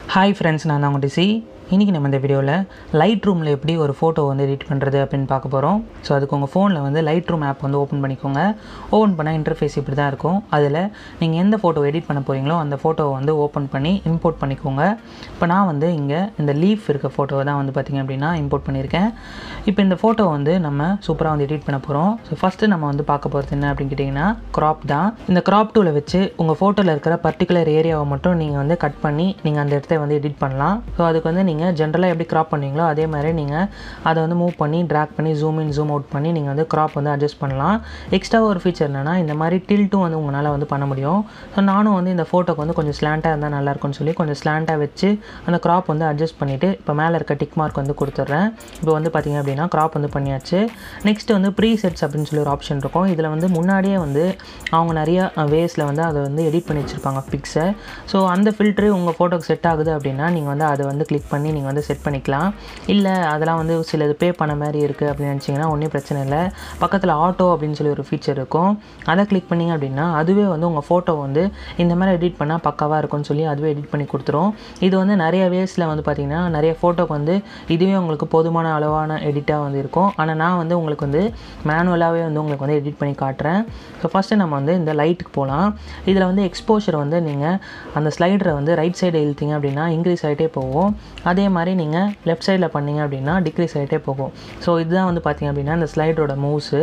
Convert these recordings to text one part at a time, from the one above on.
hi friends நான் தான் உங்கள் டிசி இன்றைக்கி நம்ம இந்த வீடியோவில் லைட் ரூமில் எப்படி ஒரு ஃபோட்டோ வந்து எடிட் பண்ணுறது அப்படின்னு பார்க்க போகிறோம் ஸோ அதுக்கு உங்கள் ஃபோனில் வந்து லைட் ரூம் ஆப் வந்து ஓப்பன் பண்ணிக்கோங்க ஓப்பன் பண்ணால் இன்டர்ஃபேஸ் இப்படி தான் இருக்கும் அதில் நீங்கள் எந்த ஃபோட்டோ எடிட் பண்ண போகிறீங்களோ அந்த ஃபோட்டோவை வந்து ஓப்பன் பண்ணி இம்போர்ட் பண்ணிக்கோங்க இப்போ நான் வந்து இங்கே இந்த லீஃப் இருக்க ஃபோட்டோவை தான் வந்து பார்த்திங்க அப்படின்னா இம்போர்ட் பண்ணியிருக்கேன் இப்போ இந்த ஃபோட்டோ வந்து நம்ம சூப்பராக வந்து எடிட் பண்ண போகிறோம் ஸோ ஃபஸ்ட்டு நம்ம வந்து பார்க்க போகிறது என்ன அப்படின்னு கேட்டிங்கன்னா க்ராப் தான் இந்த க்ராப் டூவில் வச்சு உங்கள் ஃபோட்டோவில் இருக்கிற பர்டிகுலர் ஏரியாவை மட்டும் நீங்கள் வந்து கட் பண்ணி நீங்கள் அந்த இடத்த வந்து எடிட் பண்ணலாம் ஸோ அதுக்கு வந்து நீங்கள் ஜென்ரலாக எப்படி க்ராப் பண்ணுவீங்களோ அதே மாதிரி நீங்கள் அதை வந்து மூவ் பண்ணி ட்ராக் பண்ணி ஜூம் இன் ஜூம் அவுட் பண்ணி நீங்கள் வந்து க்ராப் வந்து அட்ஜஸ்ட் பண்ணலாம் எக்ஸ்ட்ரா ஒரு ஃபீச்சர் என்னென்னா இந்த மாதிரி டில்ட்டும் வந்து உங்களால் வந்து பண்ண முடியும் ஸோ நானும் வந்து இந்த ஃபோட்டோக்கு வந்து கொஞ்சம் ஸ்லாண்டாக இருந்தால் நல்லாயிருக்கும்னு சொல்லி கொஞ்சம் ஸ்லாண்டாக வச்சு அந்த க்ராப் வந்து அட்ஜஸ்ட் பண்ணிவிட்டு இப்போ மேலே இருக்க டிக் மார்க் வந்து கொடுத்துட்றேன் இப்போ வந்து பார்த்திங்க அப்படின்னா க்ராப் வந்து பண்ணியாச்சு நெக்ஸ்ட் வந்து ப்ரீ செட்ஸ் அப்படின்னு சொல்லி ஒரு ஆப்ஷன் இருக்கும் இதில் வந்து முன்னாடியே வந்து அவங்க நிறைய வேஸில் வந்து அதை வந்து எடிட் பண்ணி வச்சுருப்பாங்க பிக்ஸை ஸோ அந்த ஃபில்ட்ரு உங்கள் ஃபோட்டோக்கு செட் ஆகுது அப்படின்னா நீங்கள் வந்து அதை வந்து கிளிக் பண்ணி நீங்கள் வந்து செட் பண்ணிக்கலாம் இல்லை அதெல்லாம் வந்து சிலது பே பண்ண மாதிரி இருக்குது அப்படின்னு நினச்சிங்கன்னா ஒன்றும் பிரச்சனை இல்லை பக்கத்தில் ஆட்டோ அப்படின்னு சொல்லி ஒரு ஃபீச்சர் இருக்கும் அதை கிளிக் பண்ணிங்க அப்படின்னா அதுவே வந்து உங்கள் ஃபோட்டோ வந்து இந்த மாதிரி எடிட் பண்ணால் பக்காவாக இருக்கும்னு சொல்லி அதுவே எடிட் பண்ணி கொடுத்துரும் இது வந்து நிறைய வேஸில் வந்து பார்த்திங்கன்னா நிறைய ஃபோட்டோக்கு வந்து இதுவே உங்களுக்கு போதுமான அளவான எடிட்டாக வந்து இருக்கும் ஆனால் நான் வந்து உங்களுக்கு வந்து மேனுவலாகவே வந்து உங்களுக்கு வந்து எடிட் பண்ணி காட்டுறேன் ஸோ ஃபஸ்ட்டு நம்ம வந்து இந்த லைட்டுக்கு போகலாம் இதில் வந்து எக்ஸ்போஷர் வந்து நீங்கள் அந்த ஸ்லைடரை வந்து ரைட் சைடு இழுத்தீங்க அப்படின்னா இன்க்ரீஸ் ஆகிட்டே போகும் அதே மாதிரி நீங்கள் லெஃப்ட் சைடில் பண்ணீங்க அப்படின்னா டிக்ரீஸ் ஆகிட்டே போகும் ஸோ இதுதான் வந்து பார்த்திங்க அப்படின்னா இந்த ஸ்லைடரோட மூவ்ஸு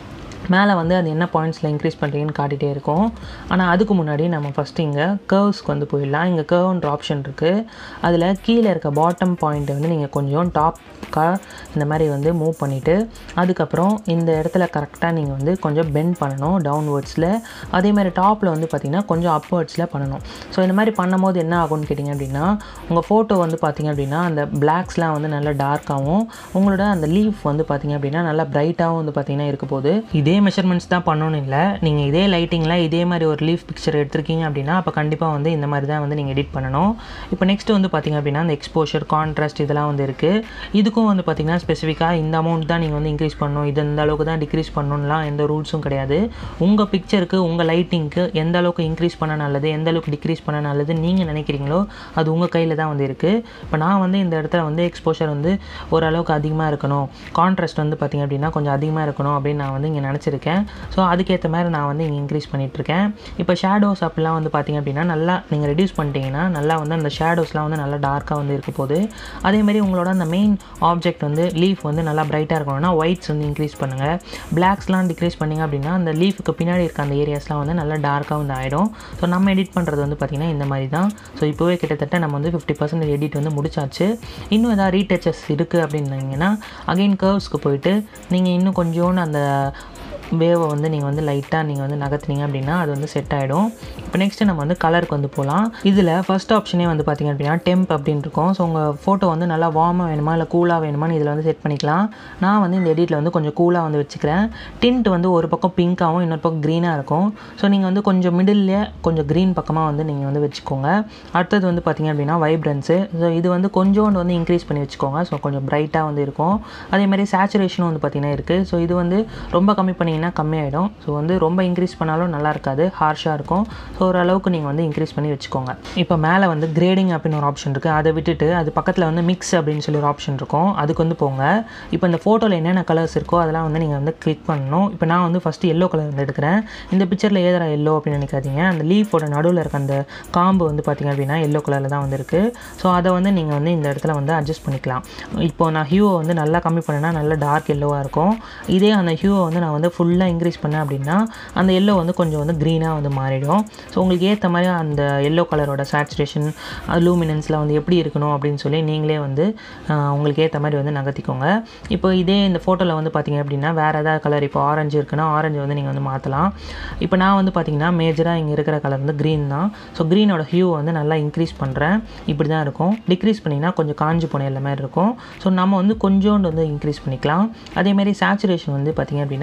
மேலே வந்து அது என்ன பாயிண்ட்ஸில் இன்க்ரீஸ் பண்ணுறீங்கன்னு காட்டிகிட்டே இருக்கும் ஆனால் அதுக்கு முன்னாடி நம்ம ஃபஸ்ட்டு இங்கே கர்வ்ஸ்க்கு வந்து போயிடலாம் இங்கே கர்வ்ன்ற ஆப்ஷன் இருக்குது அதில் கீழே இருக்க பாட்டம் பாயிண்ட்டை வந்து நீங்கள் கொஞ்சம் டாப்க்காக இந்த மாதிரி வந்து மூவ் பண்ணிவிட்டு அதுக்கப்புறம் இந்த இடத்துல கரெக்டாக நீங்கள் வந்து கொஞ்சம் பெண்ட் பண்ணணும் டவுன்வேர்ட்ஸில் அதே மாதிரி டாப்பில் வந்து பார்த்திங்கன்னா கொஞ்சம் அப்வேர்ட்ஸில் பண்ணணும் ஸோ இந்த மாதிரி பண்ணும்போது என்ன ஆகும்னு கேட்டிங்க அப்படின்னா உங்கள் ஃபோட்டோ வந்து பார்த்திங்க அப்படின்னா அந்த பிளாக்ஸ்லாம் வந்து நல்லா டார்க்காகவும் உங்களோட அந்த லீஃப் வந்து பார்த்திங்க அப்படின்னா நல்லா பிரைட்டாகவும் வந்து பார்த்திங்கன்னா இருக்க போது இதே இதே மெஷர்மெண்ட்ஸ் தான் பண்ணணும் இல்லை நீங்கள் இதே லைட்டிங்கில் இதே மாதிரி ஒரு லீஃப் பிக்சர் எடுத்திருக்கீங்க அப்படின்னா அப்போ கண்டிப்பாக வந்து இந்த மாதிரி தான் வந்து நீங்கள் எடிட் பண்ணணும் இப்போ நெக்ஸ்ட் வந்து பார்த்திங்க அப்படின்னா இந்த எக்ஸ்போஷர் கான்ட்ராஸ்ட் இதெல்லாம் வந்து இருக்குது இதுக்கும் வந்து பார்த்திங்கன்னா ஸ்பெசிஃபிக்காக இந்த அமௌண்ட் தான் நீங்கள் வந்து இன்க்ரீஸ் பண்ணணும் இது இந்த அளவுக்கு தான் டிக்ரீஸ் பண்ணணும்லாம் எந்த ரூல்ஸும் கிடையாது உங்கள் பிக்சருக்கு உங்கள் லைட்டிங்க்கு எந்த அளவுக்கு இன்க்ரீஸ் பண்ண நல்லது எந்த அளவுக்கு டிக்ரீஸ் பண்ண நல்லது நீங்கள் நினைக்கிறீங்களோ அது உங்கள் கையில் தான் வந்து இருக்குது இப்போ நான் வந்து இந்த இடத்துல வந்து எக்ஸ்போஷர் வந்து ஓரளவுக்கு அதிகமாக இருக்கணும் கான்ட்ராஸ்ட் வந்து பார்த்திங்க அப்படின்னா கொஞ்சம் அதிகமாக இருக்கணும் அப்படின்னு நான் வந்து இங்கே நினச்சி வச்சுருக்கேன் ஸோ அதுக்கேற்ற மாதிரி நான் வந்து இங்கே இன்க்ரீஸ் பண்ணிகிட்ருக்கேன் இப்போ ஷேடோஸ் அப்படிலாம் வந்து பார்த்திங்க அப்படின்னா நல்லா நீங்கள் ரெடியூஸ் பண்ணிட்டீங்கன்னா நல்லா வந்து அந்த ஷேடோஸ்லாம் வந்து நல்லா டார்க்காக வந்து இருக்க போகுது அதேமாதிரி உங்களோட அந்த மெயின் ஆப்ஜெக்ட் வந்து லீஃப் வந்து நல்லா பிரைட்டாக இருக்கணும்னா ஒயிட்ஸ் வந்து இன்க்ரீஸ் பண்ணுங்கள் பிளாக்ஸ்லாம் டிக்ரீஸ் பண்ணிங்க அப்படின்னா அந்த லீஃபுக்கு பின்னாடி இருக்க அந்த ஏரியாஸ்லாம் வந்து நல்லா டார்க்காக வந்து ஆகிடும் ஸோ நம்ம எடிட் பண்ணுறது வந்து பார்த்திங்கன்னா இந்த மாதிரி தான் ஸோ இப்போவே கிட்டத்தட்ட நம்ம வந்து ஃபிஃப்டி பர்சன்டேஜ் எடிட் வந்து முடிச்சாச்சு இன்னும் எதாவது ரீடச்சஸ் இருக்குது அப்படின்னீங்கன்னா அகெயின் கர்வ்ஸ்க்கு போயிட்டு நீங்கள் இன்னும் கொஞ்சோண்டு அந்த வேவை வந்து நீங்கள் வந்து லைட்டாக நீங்கள் வந்து நகர்த்துனீங்க அப்படின்னா அது வந்து செட் ஆகிடும் இப்போ நெக்ஸ்ட்டு நம்ம வந்து கலருக்கு வந்து போகலாம் இதில் ஃபஸ்ட் ஆப்ஷனே வந்து பார்த்திங்க அப்படின்னா டெம்ப் அப்படின்னு இருக்கும் ஸோ உங்கள் ஃபோட்டோ வந்து நல்லா வார்மாக வேணுமா இல்லை கூலாக வேணுமான்னு இதில் வந்து செட் பண்ணிக்கலாம் நான் வந்து இந்த எடிட்டில் வந்து கொஞ்சம் கூலாக வந்து வச்சுக்கிறேன் டிண்ட் வந்து ஒரு பக்கம் பிங்க்காகவும் இன்னொரு பக்கம் க்ரீனாக இருக்கும் ஸோ நீங்கள் வந்து கொஞ்சம் மிடில்லே கொஞ்சம் க்ரீன் பக்கமாக வந்து நீங்கள் வந்து வச்சுக்கோங்க அடுத்தது வந்து பார்த்திங்க அப்படின்னா வைப்ரன்ஸு ஸோ இது வந்து கொஞ்சோண்டு வந்து இன்க்ரீஸ் பண்ணி வச்சுக்கோங்க ஸோ கொஞ்சம் ப்ரைட்டாக வந்து இருக்கும் அதேமாதிரி சேச்சுரேஷனும் வந்து பார்த்திங்கன்னா இருக்குது ஸோ இது வந்து ரொம்ப கம்மி பண்ணிங்கன்னா கம்மியாயிடும் ஸோ வந்து ரொம்ப இன்க்ரீஸ் பண்ணாலும் நல்லா இருக்காது ஹார்ஷாக இருக்கும் ஸோ ஓரளவுக்கு நீங்கள் வந்து இன்க்ரீஸ் பண்ணி வச்சுக்கோங்க இப்போ மேலே வந்து கிரேடிங் அப்படின்னு ஒரு ஆப்ஷன் இருக்குது அதை விட்டுட்டு அது பக்கத்தில் வந்து மிக்ஸ் அப்படின்னு சொல்லி ஒரு ஆப்ஷன் இருக்கும் அதுக்கு வந்து போங்க இப்போ இந்த ஃபோட்டோவில் என்னென்ன கலர்ஸ் இருக்கோ அதெல்லாம் வந்து நீங்கள் வந்து கிளிக் பண்ணணும் இப்போ நான் வந்து ஃபஸ்ட்டு எல்லோ கலர் வந்து எடுக்கிறேன் இந்த பிக்சரில் ஏதரா எல்லோ அப்படின்னு நினைக்காதீங்க அந்த லீஃபோட நடுவில் இருக்க அந்த காம்பு வந்து பார்த்திங்க அப்படின்னா எல்லோ கலரில் தான் வந்து இருக்குது ஸோ அதை வந்து நீங்கள் வந்து இந்த இடத்துல வந்து அட்ஜஸ்ட் பண்ணிக்கலாம் இப்போ நான் ஹியூவை வந்து நல்லா கம்மி பண்ணேன்னா நல்லா டார்க் எல்லோவாக இருக்கும் இதே அந்த ஹியூவை வந்து நான் வந்து ஃபுல்லாக இன்க்ரீஸ் பண்ணேன் அப்படின்னா அந்த எல்லோ வந்து கொஞ்சம் வந்து க்ரீனாக வந்து மாறிடும் ஸோ உங்களுக்கு ஏற்ற மாதிரி அந்த எல்லோ கலரோட சேச்சுரேஷன் லூமினன்ஸில் வந்து எப்படி இருக்கணும் அப்படின்னு சொல்லி நீங்களே வந்து உங்களுக்கு ஏற்ற மாதிரி வந்து நகர்த்திக்கோங்க இப்போ இதே இந்த ஃபோட்டோவில் வந்து பார்த்திங்க அப்படின்னா வேறு ஏதாவது கலர் இப்போ ஆரஞ்சு இருக்குன்னா ஆரஞ்சு வந்து நீங்கள் வந்து மாற்றலாம் இப்போ நான் வந்து பார்த்திங்கன்னா மேஜராக இங்கே இருக்கிற கலர் வந்து க்ரீன் தான் ஸோ க்ரீனோட ஹியூ வந்து நல்லா இன்க்ரீஸ் பண்ணுறேன் இப்படி தான் இருக்கும் டிக்ரீஸ் பண்ணிங்கன்னா கொஞ்சம் காஞ்சி போன எல்லா மாதிரி இருக்கும் ஸோ நம்ம வந்து கொஞ்சோண்டு வந்து இன்க்ரீஸ் பண்ணிக்கலாம் அதேமாதிரி சேச்சுரேஷன் வந்து பார்த்திங்க அப்படின்னா கொஞ்சம் வந்து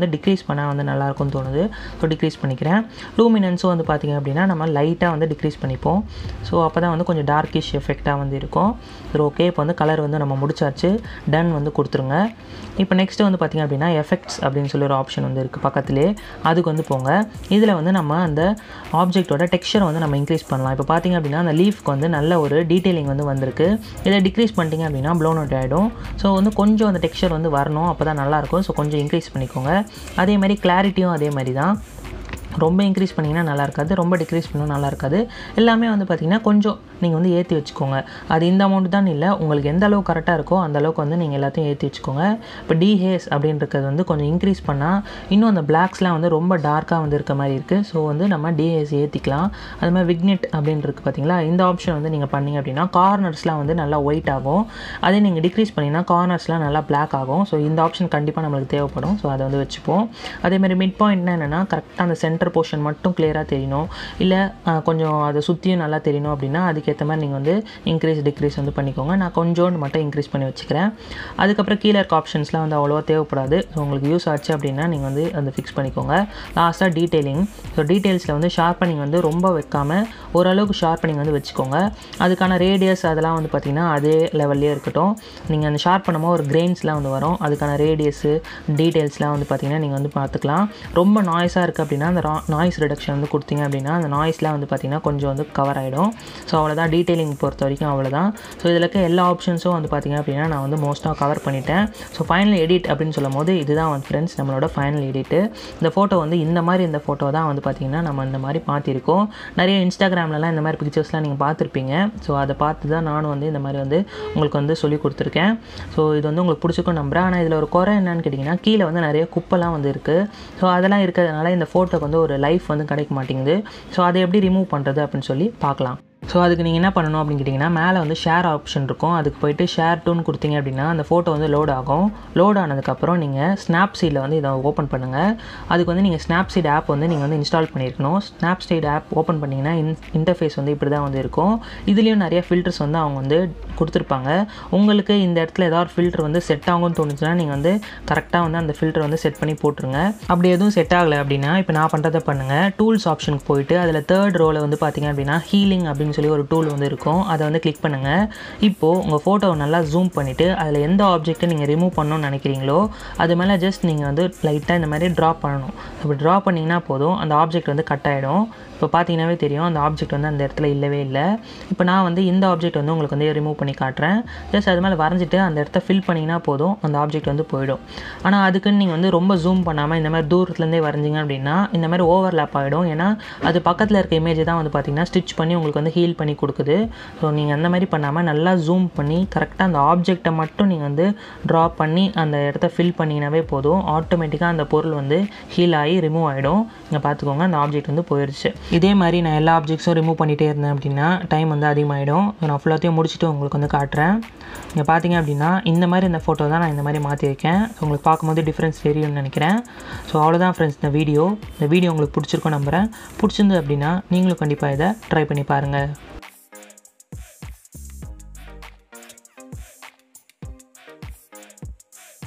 வந்து டிக்ரீஸ் பண்ணால் வந்து நல்லாயிருக்கும்னு தோணுது ஸோ டிக்ரீஸ் பண்ணிக்கிறேன் லூமினன்ஸும் வந்து பார்த்திங்க அப்படின்னா நம்ம லைட்டாக வந்து டிக்ரீஸ் பண்ணிப்போம் ஸோ அப்போ தான் வந்து கொஞ்சம் டார்க்கிஷ் எஃபெக்டாக வந்து இருக்கும் சரி ஓகே இப்போ வந்து கலர் வந்து நம்ம முடிச்சாச்சு டன் வந்து கொடுத்துருங்க இப்போ நெக்ஸ்ட்டு வந்து பார்த்திங்க அப்படின்னா எஃபெக்ட்ஸ் அப்படின்னு சொல்லி ஒரு ஆப்ஷன் வந்து இருக்குது பக்கத்துலேயே அதுக்கு வந்து போங்க இதில் வந்து நம்ம அந்த ஆப்ஜெக்ட்டோட டெக்ஸ்சரை வந்து நம்ம இன்க்ரீஸ் பண்ணலாம் இப்போ பார்த்திங்க அப்படின்னா அந்த லீஃப்க்கு வந்து நல்ல ஒரு டீட்டெயிலிங் வந்து வந்திருக்கு இதை டிக்ரீஸ் பண்ணிட்டீங்க அப்படின்னா ப்ளோன் அவுட் ஆகிடும் ஸோ வந்து கொஞ்சம் அந்த டெக்ஸ்சர் வந்து வரணும் அப்போ தான் நல்லாயிருக்கும் ஸோ கொஞ்சம் இன்க்ரீஸ் பண்ணிக்கோங்க அதே மாதிரி கிளாரிட்டியும் அதே மாதிரி தான் ரொம்ப இன்க்ரீஸ் பண்ணிங்கன்னா நல்லா இருக்காது ரொம்ப டிக்ரீஸ் பண்ணால் நல்லா இருக்காது எல்லாமே வந்து பார்த்திங்கன்னா கொஞ்சம் நீங்கள் வந்து ஏற்றி வச்சுக்கோங்க அது இந்த அமௌண்ட் தான் இல்லை உங்களுக்கு எந்த அளவுக்கு கரெக்டாக இருக்கோ அந்த அளவுக்கு வந்து நீங்கள் எல்லாத்தையும் ஏற்றி வச்சுக்கோங்க இப்போ டிஹேஸ் அப்படின்றது வந்து கொஞ்சம் இன்க்ரீஸ் பண்ணால் இன்னும் அந்த பிளாக்ஸ்லாம் வந்து ரொம்ப டார்க்காக வந்து இருக்க மாதிரி இருக்குது ஸோ வந்து நம்ம டிஹேஸ் ஏற்றிக்கலாம் அது மாதிரி விக்னெட் அப்படின்னு இருக்குது பார்த்தீங்களா இந்த ஆப்ஷன் வந்து நீங்கள் பண்ணிங்க அப்படின்னா கார்னர்ஸ்லாம் வந்து நல்லா ஒயிட் ஆகும் அதே நீங்கள் டிக்ரீஸ் பண்ணிங்கன்னா கார்னர்ஸ்லாம் நல்லா பிளாக் ஆகும் ஸோ இந்த ஆப்ஷன் கண்டிப்பாக நம்மளுக்கு தேவைப்படும் ஸோ அதை வந்து வச்சுப்போம் அதே மாதிரி மிட் பாயிண்ட்னா என்னென்னா கரெக்டாக அந்த சென்டர் போர்ஷன் மட்டும் கிளியராக தெரியணும் இல்லை கொஞ்சம் அதை சுற்றியும் நல்லா தெரியணும் அப்படின்னா அதுக்கேற்ற மாதிரி நீங்கள் வந்து இன்க்ரீஸ் டிக்ரீஸ் வந்து பண்ணிக்கோங்க நான் கொஞ்சோண்டு மட்டும் இன்க்ரீஸ் பண்ணி வச்சுக்கிறேன் அதுக்கப்புறம் கீழே இருக்க ஆப்ஷன்ஸ்லாம் வந்து அவ்வளோவா தேவைப்படாது ஸோ உங்களுக்கு யூஸ் ஆச்சு அப்படின்னா நீங்கள் வந்து அந்த ஃபிக்ஸ் பண்ணிக்கோங்க லாஸ்ட்டாக டீட்டெயிலிங் ஸோ டீட்டெயில்ஸில் வந்து ஷார்ப்பனிங் வந்து ரொம்ப வைக்காமல் ஓரளவுக்கு ஷார்ப்பனிங் வந்து வச்சுக்கோங்க அதுக்கான ரேடியஸ் அதெல்லாம் வந்து பார்த்திங்கன்னா அதே லெவல்லே இருக்கட்டும் நீங்கள் அந்த ஷார்ப் பண்ணும்போது ஒரு கிரெயின்ஸ்லாம் வந்து வரும் அதுக்கான ரேடியஸு டீட்டெயில்ஸ்லாம் வந்து பார்த்திங்கன்னா நீங்கள் வந்து பார்த்துக்கலாம் ரொம்ப நாய்ஸாக இருக்குது அப்படின்னா அந்த நாய்ஸ் ரிடக்ஷன் வந்து கொடுத்தீங்க அப்படின்னா அந்த நாய்ஸ்லாம் வந்து பார்த்திங்கன்னா கொஞ்சம் வந்து கவர் ஆகிடும் ஸோ அவ்வளோதான் டீட்டெயிலிங் பொறுத்த வரைக்கும் அவ்வளோதான் ஸோ இதில் இருக்க எல்லா ஆப்ஷன்ஸும் வந்து பார்த்திங்க அப்படின்னா நான் வந்து மோஸ்ட்டாக கவர் பண்ணிட்டேன் ஸோ ஃபைனல் எடிட் அப்படின்னு சொல்லும் போது இதுதான் வந்து ஃப்ரெண்ட்ஸ் நம்மளோட ஃபைனல் எடிட்டு இந்த ஃபோட்டோ வந்து இந்த மாதிரி இந்த ஃபோட்டோ தான் வந்து பார்த்திங்கன்னா நம்ம இந்த மாதிரி மாற்றிருக்கோம் நிறைய இன்ஸ்டாகிராம்லலாம் இந்த மாதிரி பிக்சர்ஸ்லாம் நீங்கள் பார்த்துருப்பீங்க ஸோ அதை பார்த்து தான் நானும் வந்து இந்த மாதிரி வந்து உங்களுக்கு வந்து சொல்லி கொடுத்துருக்கேன் ஸோ இது வந்து உங்களுக்கு பிடிச்சிக்கும் நம்புறேன் ஆனால் இதில் ஒரு குறை என்னன்னு கேட்டிங்கன்னா கீழே வந்து நிறைய குப்பைலாம் வந்து இருக்குது ஸோ அதெல்லாம் இருக்கிறதுனால இந்த ஃபோட்டோக்கு வந்து ஒரு லைஃப் வந்து கிடைக்க மாட்டேங்குது ஸோ அதை எப்படி ரிமூவ் பண்ணுறது அப்படின்னு சொல்லி பார்க்கலாம் ஸோ அதுக்கு நீங்கள் என்ன பண்ணணும் அப்படின்னு கேட்டிங்கன்னா மேலே வந்து ஷேர் ஆப்ஷன் இருக்கும் அதுக்கு போயிட்டு ஷேர் டூன்னு கொடுத்தீங்க அப்படின்னா அந்த ஃபோட்டோ வந்து லோட் ஆகும் லோட் ஆனதுக்கப்புறம் நீங்கள் ஸ்னாப்சீடில் வந்து இதை ஓப்பன் பண்ணுங்கள் அதுக்கு வந்து நீங்கள் ஸ்னாப்சீட் ஆப் வந்து நீங்கள் வந்து இன்ஸ்டால் பண்ணியிருக்கணும் ஸ்னாப்சீட் ஆப் ஓப்பன் பண்ணிங்கன்னா இன் இன்டர்ஃபேஸ் வந்து இப்படி தான் வந்து இருக்கும் இதுலேயும் நிறைய ஃபில்டர்ஸ் வந்து அவங்க வந்து கொடுத்துருப்பாங்க உங்களுக்கு இந்த இடத்துல ஏதாவது ஃபில்டர் வந்து செட் ஆகும்னு தோணுச்சுன்னா நீங்கள் வந்து கரெக்டாக வந்து அந்த ஃபில்டர் வந்து செட் பண்ணி போட்டுருங்க அப்படி எதுவும் செட் ஆகலை அப்படின்னா இப்போ நான் பண்ணுறதை பண்ணுங்கள் டூல்ஸ் ஆப்ஷனுக்கு போயிட்டு அதில் தேர்ட் ரோவில் வந்து பார்த்தீங்க அப்படின்னா ஹீலிங் அப்படின்னு சொல்லி ஒரு டூல் வந்து இருக்கும் அதை வந்து கிளிக் பண்ணுங்கள் இப்போது உங்கள் ஃபோட்டோவை நல்லா ஜூம் பண்ணிவிட்டு அதில் எந்த ஆப்ஜெக்ட்டை நீங்கள் ரிமூவ் பண்ணணும்னு நினைக்கிறீங்களோ அது மேலே ஜஸ்ட் நீங்கள் வந்து லைட்டாக இந்த மாதிரி ட்ரா பண்ணணும் இப்படி ட்ரா பண்ணிங்கன்னா போதும் அந்த ஆப்ஜெக்ட் வந்து கட் ஆகிடும் இப்போ பார்த்தீங்கன்னாவே தெரியும் அந்த ஆப்ஜெக்ட் வந்து அந்த இடத்துல இல்லவே இல்லை இப்போ நான் வந்து இந்த ஆப்ஜெக்ட் வந்து உங்களுக்கு வந்து ரிமூவ் பண்ணி காட்டுறேன் ஜஸ்ட் அது மேலே வரைஞ்சிட்டு அந்த இடத்த ஃபில் பண்ணிங்கன்னா போதும் அந்த ஆப்ஜெக்ட் வந்து போயிடும் ஆனால் அதுக்குன்னு நீங்கள் வந்து ரொம்ப ஜூம் பண்ணாமல் இந்த மாதிரி தூரத்துலேருந்தே வரைஞ்சிங்க அப்படின்னா இந்த மாதிரி ஓவர்லேப் ஆகிடும் ஏன்னா அது பக்கத்தில் இருக்க இமேஜ் தான் வந்து பார்த்தீங்கன்னா ஸ்டிச் பண்ணி உங்களுக்கு வந்து ஹீல் பண்ணி கொடுக்குது ஸோ நீங்கள் அந்த மாதிரி பண்ணாமல் நல்லா ஜூம் பண்ணி கரெக்டாக அந்த ஆப்ஜெக்டை மட்டும் நீங்கள் வந்து ட்ரா பண்ணி அந்த இடத்த ஃபில் பண்ணிங்கனாவே போதும் ஆட்டோமேட்டிக்காக அந்த பொருள் வந்து ஹீல் ஆகி ரிமூவ் ஆகிடும் இங்கே பார்த்துக்கோங்க அந்த ஆப்ஜெக்ட் வந்து போயிடுச்சு இதே மாதிரி நான் எல்லா ஆப்ஜெக்ட்ஸும் ரிமூவ் பண்ணிகிட்டே இருந்தேன் அப்படின்னா டைம் வந்து அதிகமாகிடும் நான் ஃபுல்லாத்தையும் முடிச்சுட்டு உங்களுக்கு வந்து காட்டுறேன் இங்கே பார்த்தீங்க அப்படின்னா இந்த மாதிரி இந்த ஃபோட்டோ தான் நான் இந்த மாதிரி மாற்றிருக்கேன் ஸோ உங்களுக்கு பார்க்கும்போது டிஃப்ரென்ஸ் தெரியும்னு நினைக்கிறேன் ஸோ அவ்வளோதான் ஃப்ரெண்ட்ஸ் இந்த வீடியோ இந்த வீடியோ உங்களுக்கு பிடிச்சிருக்கோம் நம்புகிறேன் பிடிச்சிருந்து அப்படின்னா நீங்களும் கண்டிப்பாக இதை ட்ரை பண்ணி பாருங்கள்